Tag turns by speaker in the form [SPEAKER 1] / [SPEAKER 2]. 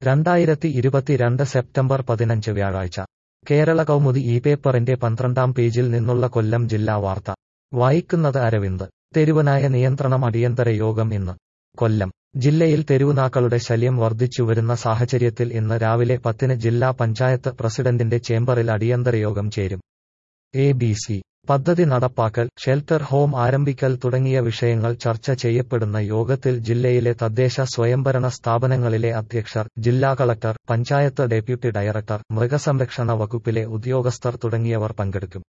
[SPEAKER 1] രണ്ടായിരത്തി ഇരുപത്തിരണ്ട് സെപ്റ്റംബർ പതിനഞ്ച് വ്യാഴാഴ്ച കേരള കൗമുദി ഈ പേപ്പറിന്റെ പന്ത്രണ്ടാം പേജിൽ നിന്നുള്ള കൊല്ലം ജില്ലാ വാർത്ത വായിക്കുന്നത് അരവിന്ദ് തെരുവനായ നിയന്ത്രണം അടിയന്തര യോഗം ഇന്ന് കൊല്ലം ജില്ലയിൽ തെരുവുനാക്കളുടെ ശല്യം വർദ്ധിച്ചുവരുന്ന സാഹചര്യത്തിൽ ഇന്ന് രാവിലെ പത്തിന് ജില്ലാ പഞ്ചായത്ത് പ്രസിഡന്റിന്റെ ചേംബറിൽ അടിയന്തര യോഗം ചേരും എ ബി സി പദ്ധതി നടപ്പാക്കൽ ഷെൽട്ടർ ഹോം ആരംഭിക്കൽ തുടങ്ങിയ വിഷയങ്ങൾ ചർച്ച ചെയ്യപ്പെടുന്ന യോഗത്തിൽ ജില്ലയിലെ തദ്ദേശ സ്വയംഭരണ സ്ഥാപനങ്ങളിലെ അധ്യക്ഷർ ജില്ലാ കളക്ടർ പഞ്ചായത്ത് ഡെപ്യൂട്ടി ഡയറക്ടർ മൃഗസംരക്ഷണ വകുപ്പിലെ ഉദ്യോഗസ്ഥർ തുടങ്ങിയവർ പങ്കെടുക്കും